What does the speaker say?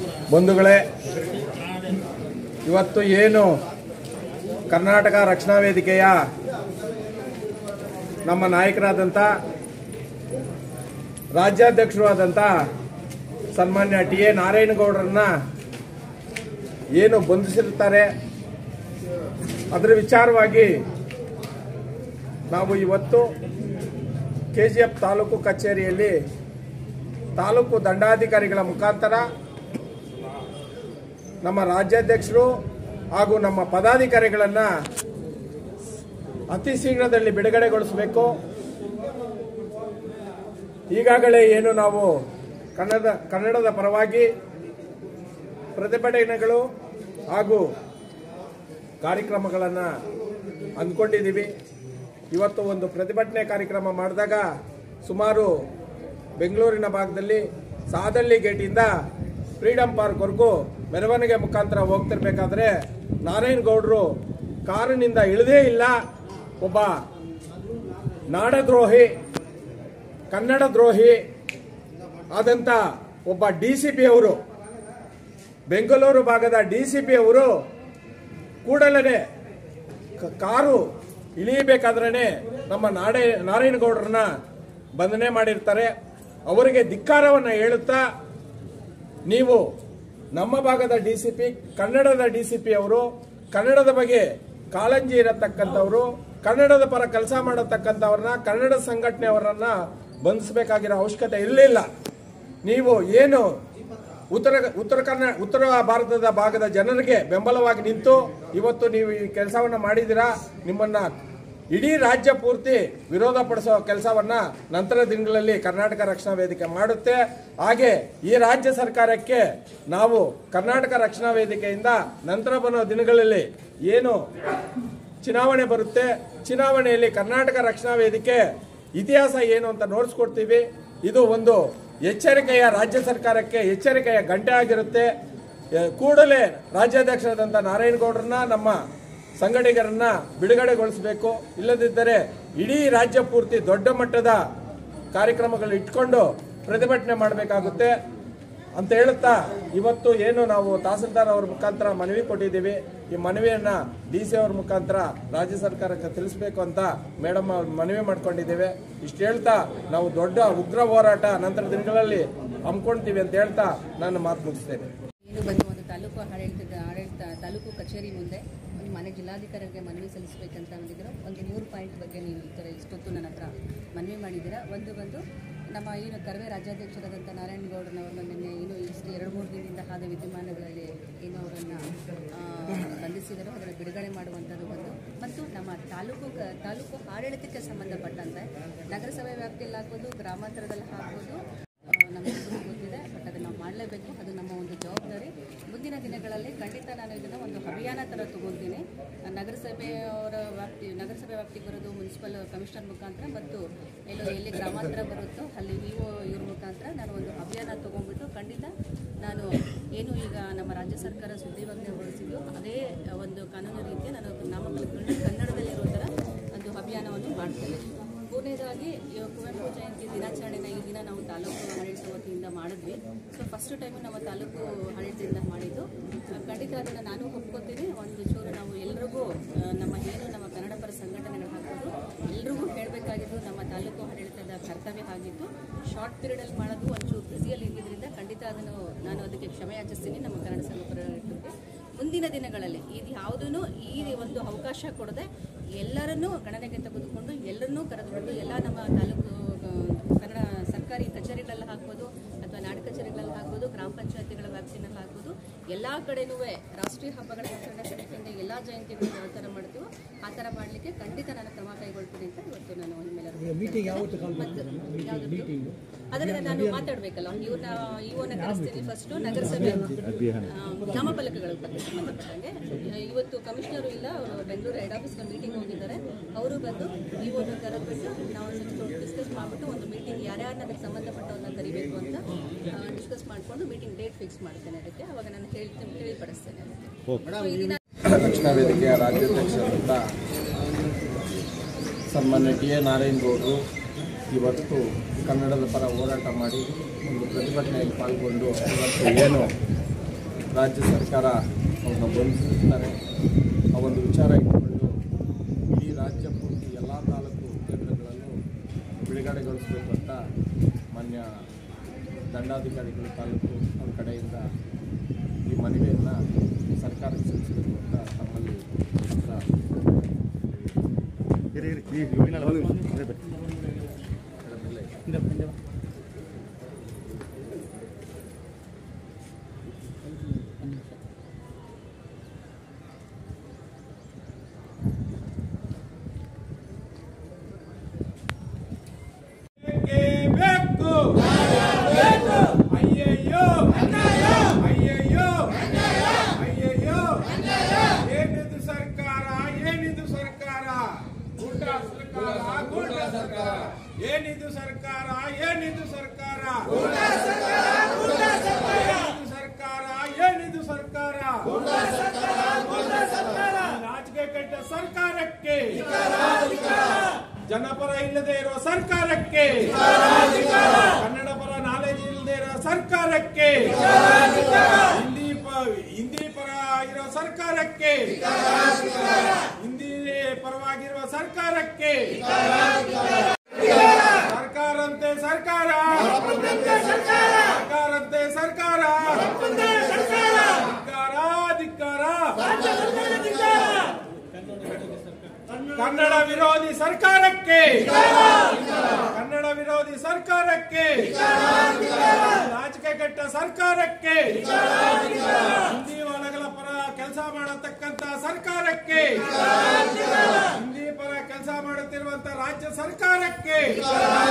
ಬಂಧುಗಳೇ ಇವತ್ತು ಏನು ಕರ್ನಾಟಕ ರಕ್ಷಣಾ ವೇದಿಕೆಯ ನಮ್ಮ ನಾಯಕರಾದಂಥ ರಾಜ್ಯಾಧ್ಯಕ್ಷರು ಆದಂಥ ಸನ್ಮಾನ್ಯ ಟಿ ಎ ನಾರಾಯಣಗೌಡರನ್ನ ಏನು ಬಂಧಿಸಿರ್ತಾರೆ ಅದರ ವಿಚಾರವಾಗಿ ನಾವು ಇವತ್ತು ಕೆ ಜಿ ಎಫ್ ತಾಲೂಕು ಕಚೇರಿಯಲ್ಲಿ ತಾಲೂಕು ದಂಡಾಧಿಕಾರಿಗಳ ಮುಖಾಂತರ ನಮ್ಮ ರಾಜ್ಯಾಧ್ಯಕ್ಷರು ಹಾಗೂ ನಮ್ಮ ಪದಾಧಿಕಾರಿಗಳನ್ನು ಅತಿ ಶೀಘ್ರದಲ್ಲಿ ಬಿಡುಗಡೆಗೊಳಿಸಬೇಕು ಈಗಾಗಲೇ ಏನು ನಾವು ಕನ್ನಡ ಕನ್ನಡದ ಪರವಾಗಿ ಪ್ರತಿಭಟನೆಗಳು ಹಾಗೂ ಕಾರ್ಯಕ್ರಮಗಳನ್ನು ಅಂದ್ಕೊಂಡಿದ್ದೀವಿ ಇವತ್ತು ಒಂದು ಪ್ರತಿಭಟನೆ ಕಾರ್ಯಕ್ರಮ ಮಾಡಿದಾಗ ಸುಮಾರು ಬೆಂಗಳೂರಿನ ಭಾಗದಲ್ಲಿ ಸಾದಳ್ಳಿ ಗೇಟಿಂದ ಫ್ರೀಡಂ ಪಾರ್ಕ್ವರೆಗೂ ಮೆರವಣಿಗೆ ಮುಖಾಂತರ ಹೋಗ್ತಿರ್ಬೇಕಾದ್ರೆ ನಾರಾಯಣಗೌಡರು ಕಾರಿನಿಂದ ಇಳಿದೇ ಇಲ್ಲ ಒಬ್ಬ ನಾಡದ್ರೋಹಿ ಕನ್ನಡ ದ್ರೋಹಿ ಆದಂತ ಒಬ್ಬ ಡಿ ಸಿ ಪಿ ಅವರು ಬೆಂಗಳೂರು ಭಾಗದ ಡಿ ಸಿ ಪಿ ಅವರು ಕೂಡಲೇ ಕ- ಕಾರು ಇಳಿಯಬೇಕಾದ್ರೆ ನಮ್ಮ ನಾಡೆ ನಾರಾಯಣಗೌಡರನ್ನ ಬಂಧನೆ ಮಾಡಿರ್ತಾರೆ ಅವರಿಗೆ ಧಿಕ್ಕಾರವನ್ನು ಹೇಳುತ್ತಾ ನೀವು ನಮ್ಮ ಭಾಗದ ಡಿ ಸಿ ಪಿ ಕನ್ನಡದ ಡಿ ಸಿ ಪಿ ಅವರು ಕನ್ನಡದ ಬಗ್ಗೆ ಕಾಳಂಜಿ ಇರತಕ್ಕಂಥವ್ರು ಕನ್ನಡದ ಪರ ಕೆಲಸ ಮಾಡತಕ್ಕಂಥವ್ರನ್ನ ಕನ್ನಡ ಸಂಘಟನೆಯವರನ್ನ ಬಂಧಿಸಬೇಕಾಗಿರೋ ಅವಶ್ಯಕತೆ ಇರಲಿಲ್ಲ ನೀವು ಏನು ಉತ್ತರ ಉತ್ತರ ಕನ್ನಡ ಉತ್ತರ ಭಾರತದ ಭಾಗದ ಜನರಿಗೆ ಬೆಂಬಲವಾಗಿ ನಿಂತು ಇವತ್ತು ನೀವು ಈ ಕೆಲಸವನ್ನ ಮಾಡಿದ್ದೀರಾ ನಿಮ್ಮನ್ನ ಇಡೀ ರಾಜ್ಯ ಪೂರ್ತಿ ವಿರೋಧ ಪಡಿಸೋ ಕೆಲಸವನ್ನ ನಂತರ ದಿನಗಳಲ್ಲಿ ಕರ್ನಾಟಕ ರಕ್ಷಣಾ ವೇದಿಕೆ ಮಾಡುತ್ತೆ ಹಾಗೆ ಈ ರಾಜ್ಯ ಸರ್ಕಾರಕ್ಕೆ ನಾವು ಕರ್ನಾಟಕ ರಕ್ಷಣಾ ವೇದಿಕೆಯಿಂದ ನಂತರ ಬರೋ ದಿನಗಳಲ್ಲಿ ಏನು ಚುನಾವಣೆ ಬರುತ್ತೆ ಚುನಾವಣೆಯಲ್ಲಿ ಕರ್ನಾಟಕ ರಕ್ಷಣಾ ವೇದಿಕೆ ಇತಿಹಾಸ ಏನು ಅಂತ ನೋಡಿಸ್ಕೊಡ್ತೀವಿ ಇದು ಒಂದು ಎಚ್ಚರಿಕೆಯ ರಾಜ್ಯ ಸರ್ಕಾರಕ್ಕೆ ಎಚ್ಚರಿಕೆಯ ಗಂಟೆ ಆಗಿರುತ್ತೆ ಎ, ಕೂಡಲೇ ರಾಜ್ಯಾಧ್ಯಕ್ಷರಾದಂಥ ನಾರಾಯಣಗೌಡರನ್ನ ನಮ್ಮ ಸಂಘಟಕರನ್ನ ಬಿಡುಗಡೆಗೊಳಿಸಬೇಕು ಇಲ್ಲದಿದ್ದರೆ ಇಡೀ ರಾಜ್ಯ ಪೂರ್ತಿ ದೊಡ್ಡ ಮಟ್ಟದ ಕಾರ್ಯಕ್ರಮಗಳು ಇಟ್ಕೊಂಡು ಪ್ರತಿಭಟನೆ ಮಾಡಬೇಕಾಗುತ್ತೆ ಅಂತ ಹೇಳುತ್ತಾ ಇವತ್ತು ಏನು ನಾವು ತಹಸೀಲ್ದಾರ್ ಅವ್ರ ಮುಖಾಂತರ ಮನವಿ ಕೊಟ್ಟಿದ್ದೀವಿ ಈ ಮನವಿಯನ್ನ ಡಿ ಸಿ ಅವ್ರ ಮುಖಾಂತರ ರಾಜ್ಯ ಸರ್ಕಾರಕ್ಕೆ ತಿಳಿಸ್ಬೇಕು ಅಂತ ಮೇಡಮ್ ಅವ್ರು ಮನವಿ ಮಾಡ್ಕೊಂಡಿದ್ದೇವೆ ಇಷ್ಟು ಹೇಳ್ತಾ ನಾವು ದೊಡ್ಡ ಉಗ್ರ ಹೋರಾಟ ನಂತರ ದಿನಗಳಲ್ಲಿ ಹಮ್ಮಿಕೊಳ್ತೀವಿ ಅಂತ ಹೇಳ್ತಾ ನಾನು ಮಾತು ಮುಗಿಸ್ತೇನೆ ಏನು ಬಂದು ಒಂದು ತಾಲೂಕು ಆಡಳಿತದ ಆಡಳಿತ ತಾಲೂಕು ಕಚೇರಿ ಮುಂದೆ ಒಂದು ಮನೆ ಜಿಲ್ಲಾಧಿಕಾರಿಗೆ ಮನವಿ ಸಲ್ಲಿಸಬೇಕಂತ ಅಂದಿದ್ರು ಒಂದು ಮೂರು ಪಾಯಿಂಟ್ ಬಗ್ಗೆ ನೀವು ಈ ಥರ ಇಷ್ಟೊತ್ತು ನನ್ನ ಹತ್ರ ಮನವಿ ಮಾಡಿದ್ದೀರಾ ಒಂದು ಬಂದು ನಮ್ಮ ಏನು ಕರವೇ ರಾಜ್ಯಾಧ್ಯಕ್ಷರಾದಂಥ ನಾರಾಯಣಗೌಡರವ್ರನ್ನ ನಿನ್ನೆ ಏನು ಇಷ್ಟು ಎರಡು ಮೂರು ದಿನದಿಂದ ಆದ ವಿದ್ಯಮಾನಗಳಲ್ಲಿ ಏನು ಅವರನ್ನು ಬಂಧಿಸಿದರು ಅದನ್ನು ಬಿಡುಗಡೆ ಮಾಡುವಂಥದ್ದು ಒಂದು ಮತ್ತು ನಮ್ಮ ತಾಲೂಕು ಕ- ತಾಲೂಕು ಆಡಳಿತಕ್ಕೆ ಸಂಬಂಧಪಟ್ಟಂತೆ ನಗರಸಭೆ ವ್ಯಾಪ್ತಿಯಲ್ಲಿ ಆಗ್ಬೋದು ಗ್ರಾಮಾಂತರದಲ್ಲಿ ಆಗ್ಬೋದು ಆ, ನಮಗೆಲ್ಲರಿಗೂ ಗೊತ್ತಿದೆ ಬಟ್ ಅದನ್ನು ನಾವು ಮಾಡಲೇಬೇಕು ಅದು ನಮ್ಮ ಒಂದು ಜವಾಬ್ದಾರಿ ಮುಂದಿನ ದಿನಗಳಲ್ಲಿ ಖಂಡಿತ ನಾನು ಇದನ್ನು ಒಂದು ಅಭಿಯಾನ ಥರ ತಗೊಳ್ತೀನಿ ನಗರಸಭೆಯವರ ವ್ಯಾಪ್ತಿ ನಗರಸಭೆ ವ್ಯಾಪ್ತಿಗೆ ಬರೋದು ಮುನ್ಸಿಪಲ್ ಕಮಿಷನರ್ ಮುಖಾಂತರ ಮತ್ತು ಎಲ್ಲೋ ಎಲ್ಲಿ ಗ್ರಾಮಾಂತರ ಬರುತ್ತೋ ಅಲ್ಲಿ ವಿ ಒ ಇವ್ರ ಮುಖಾಂತರ ನಾನು ಒಂದು ಅಭಿಯಾನ ತೊಗೊಂಡ್ಬಿಟ್ಟು ಖಂಡಿತ ನಾನು ಏನು ಈಗ ನಮ್ಮ ರಾಜ್ಯ ಸರ್ಕಾರ ಸುದ್ದಿವಾಹಿನಿ ಹೊರಡಿಸಿದ್ದು ಅದೇ ಒಂದು ಕಾನೂನು ರೀತಿಯ ನಾನು ನಾಮಕರಣವನ್ನು ಕನ್ನಡದಲ್ಲಿರೋ ಥರ ಒಂದು ಅಭಿಯಾನವನ್ನು ಮಾಡ್ತೇನೆ ಮೂರನೇದಾಗಿ ಇವಾಗ ಕುವೆಂಪು ಜಯಂತಿ ದಿನಾಚರಣೆನ ಈ ದಿನ ನಾವು ತಾಲೂಕು ಆಡಳಿತ ವತಿಯಿಂದ ಮಾಡಿದ್ವಿ ಸೊ ಫಸ್ಟ್ ಟೈಮು ನಮ್ಮ ತಾಲೂಕು ಆಡಳಿತದಿಂದ ಮಾಡಿದ್ದು ಆ, ಖಂಡಿತ ಅದನ್ನು ನಾನು ಒಪ್ಕೋತೀನಿ ಒಂದು ಚೂರು ನಾವು ಎಲ್ರಿಗೂ ಆ, ನಮ್ಮ ಏನು ನಮ್ಮ ಕನ್ನಡ ಪರ ಸಂಘಟನೆಗಳು ಹಾಕೋದು ಎಲ್ರಿಗೂ ಹೇಳಬೇಕಾಗಿದ್ದು ನಮ್ಮ ತಾಲೂಕು ಆಡಳಿತದ ಕರ್ತವ್ಯ ಆಗಿತ್ತು ಶಾರ್ಟ್ ಪೀರಿಯಡಲ್ಲಿ ಮಾಡೋದು ಒಂಚೂರು ಬ್ಯುಸಿಯಲ್ಲಿ ಇದ್ದಿದ್ದರಿಂದ ಖಂಡಿತ ಅದನ್ನು ನಾನು ಅದಕ್ಕೆ ಕ್ಷಮೆ ಯಾಚಿಸ್ತೀನಿ ನಮ್ಮ ಕನ್ನಡ ಸಂಘ ಪರರಿಗೆ ಮುಂದಿನ ದಿನಗಳಲ್ಲಿ ಇದು ಯಾವುದೂ ಈ ಒಂದು ಅವಕಾಶ ಕೊಡದೆ ಎಲ್ಲರನ್ನೂ ಗಣನೆಗೆ ತೆಗೆದುಕೊಂಡು ಎಲ್ಲರನ್ನೂ ಕರೆದುಕೊಂಡು ಎಲ್ಲ ನಮ್ಮ ತಾಲೂಕು ಆ, ಕನ್ನಡ ಸರ್ಕಾರಿ ಕಚೇರಿಗಳಲ್ಲಿ ಹಾಕ್ಬೋದು ಅಥವಾ ನಾಡ ಕಚೇರಿಗಳಲ್ಲಿ ಹಾಕ್ಬೋದು ಗ್ರಾಮ ಪಂಚಾಯತಿಗಳ ವ್ಯಾಪ್ತಿನಲ್ಲಿ ಹಾಕ್ಬೋದು ಎಲ್ಲ ಕಡೆನೂ ರಾಷ್ಟ್ರೀಯ ಹಬ್ಬಗಳ ಆಚರಣೆ ಸಮಿತಿಯಿಂದ ಎಲ್ಲ ಜಯಂತಿಗಳು ಯಾವ ಥರ ಮಾಡ್ತೀವೋ ಆ ಥರ ಮಾಡಲಿಕ್ಕೆ ಖಂಡಿತ ನಾನು ಕ್ರಮ ಕೈಗೊಳ್ತೀನಿ ಅಂತ ಇವತ್ತು ನಾನು ನಿಮ್ಮೆಲ್ಲರಿಗೂ ಮೀಟಿಂಗ್ ಯಾವತ್ತು ಕಾಲ್ ಮತ್ತು ಮಾಡ್ತಾರೆ ಯಾವ್ದು? ಮೀಟಿಂಗ್ ಅದನ್ನ ನಾನು ಮಾತಾಡ್ಬೇಕಲ್ಲ ಇವ್ರನ್ನ ಇವನ್ನ ಕರೆಸ್ತೀನಿ ಫಸ್ಟ್ ನಗರಸಭೆ ಆ, ನಾಮಫಲಕಗಳ ಬಗ್ಗೆ ಸಂಬಂಧಪಟ್ಟಂಗೆ ಆ, ಇವತ್ತು ಕಮಿಷನರು ಇಲ್ಲ ಅವರು ಬೆಂಗಳೂರು ಹೆಡ್ ಆಫೀಸ್ನ ಮೀಟಿಂಗ್ ಹೋಗಿದ್ದಾರೆ ಅವರು ಬಂದು ಇವನ್ನ ಕರೆದ್ಬಿಟ್ಟು ನಾವು ಡಿಸ್ಕಸ್ ಮಾಡಿಬಿಟ್ಟು ಒಂದು ಮೀಟಿಂಗ್ ಯಾರ್ಯಾರನ್ನ ಅದಕ್ಕೆ ಸಂಬಂಧಪಟ್ಟವ್ರನ್ನ ಕರಿಬೇಕು ಅಂತ ಡಿಸ್ಕಸ್ ಮಾಡಿಕೊಂಡು ಮೀಟಿಂಗ್ ಡೇಟ್ ಫಿಕ್ಸ್ ಮಾಡ್ತೇನೆ ಅದಕ್ಕೆ ಅವಾಗ ನಾನು ಹೇಳ್ತೀನಿ ತಿಳಿಪಡಿಸ್ತೇನೆ ಅದಕ್ಕೆ So, ಈ ದಿನ ರಕ್ಷಣಾ ವೇದಿಕೆಯ ರಾಜ್ಯಾಧ್ಯಕ್ಷರಾದಂಥ ಸನ್ಮಾನ್ಯ ಟಿ ಎ ನಾರಾಯಣಗೌಡರು ಇವತ್ತು ಕನ್ನಡದ ಪರ ಹೋರಾಟ ಮಾಡಿ ಒಂದು ಪ್ರತಿಭಟನೆಯಲ್ಲಿ ಪಾಲ್ಗೊಂಡು ಇವತ್ತು ಏನು ರಾಜ್ಯ ಸರ್ಕಾರ ಅವನ್ನ ಬಂಧಿಸುತ್ತಾರೆ ಆ ಒಂದು ವಿಚಾರ ಇಟ್ಟುಕೊಂಡು ಇಡೀ ರಾಜ್ಯ ಪೂರ್ತಿ ಎಲ್ಲ ತಾಲೂಕು ಕೇಂದ್ರಗಳಲ್ಲೂ ಬಿಡುಗಡೆಗೊಳಿಸಬೇಕು ಅಂತ ಮಾನ್ಯ ದಂಡಾಧಿಕಾರಿಗಳು ತಾಲೂಕು ಅವ್ರ ಕಡೆಯಿಂದ ಈ ಮನವಿಯನ್ನು ಸರ್ಕಾರಕ್ಕೆ ಸಲ್ಲಿಸಬೇಕು ಅಂತ ತಮ್ಮಲ್ಲಿ ಹತ್ರ ಬೇಕೇ ಬೇಕು ಅಯ್ಯಯ್ಯೋ ಅಯ್ಯಯ್ಯೋ ಅಯ್ಯಯ್ಯೋ ಏನಿದು ಸರ್ಕಾರ ಏನಿದು ಸರ್ಕಾರ ಗುಂಡ ಸರ್ಕಾರ ಗುಂಡ ಸರ್ಕಾರ ಏನಿದು ಸರ್ಕಾರ ಏನಿದು ಸರ್ಕಾರ ಏನಿದು ಸರ್ಕಾರ ಏನಿದು ಸರ್ಕಾರ ರಾಜಕೀಯ ಕೆಟ್ಟ ಸರ್ಕಾರಕ್ಕೆ ಜನಪರ ಇಲ್ಲದೆ ಇರುವ ಸರ್ಕಾರಕ್ಕೆ ಕನ್ನಡ ಪರ ನಾಲೆಜ್ ಇಲ್ಲದೆ ಇರೋ ಸರ್ಕಾರಕ್ಕೆ ಹಿಂದಿ ಪ- ಹಿಂದಿ ಪರ ಇರೋ ಸರ್ಕಾರಕ್ಕೆ ಹಿಂದಿ ಪರವಾಗಿರುವ ಸರ್ಕಾರಕ್ಕೆ ಸರ್ಕಾರಂತೆ ಸರ್ಕಾರ ಸರ್ಕಾರಂತೆ ಸರ್ಕಾರ ಧಿಕ್ಕಾರ ಧಿಕ್ಕಾರ ಕನ್ನಡ ವಿರೋಧಿ ಸರ್ಕಾರಕ್ಕೆ ಕನ್ನಡ ವಿರೋಧಿ ಸರ್ಕಾರಕ್ಕೆ ರಾಜಕೀಯ ಕೆಟ್ಟ ಸರ್ಕಾರಕ್ಕೆ ಹಿಂದಿ ಒಳಗಲ ಪರ ಕೆಲಸ ಮಾಡತಕ್ಕಂತ ಸರ್ಕಾರಕ್ಕೆ ಹಿಂದಿ ಪರ ಕೆಲಸ ಮಾಡುತ್ತಿರುವಂತ ರಾಜ್ಯ ಸರ್ಕಾರಕ್ಕೆ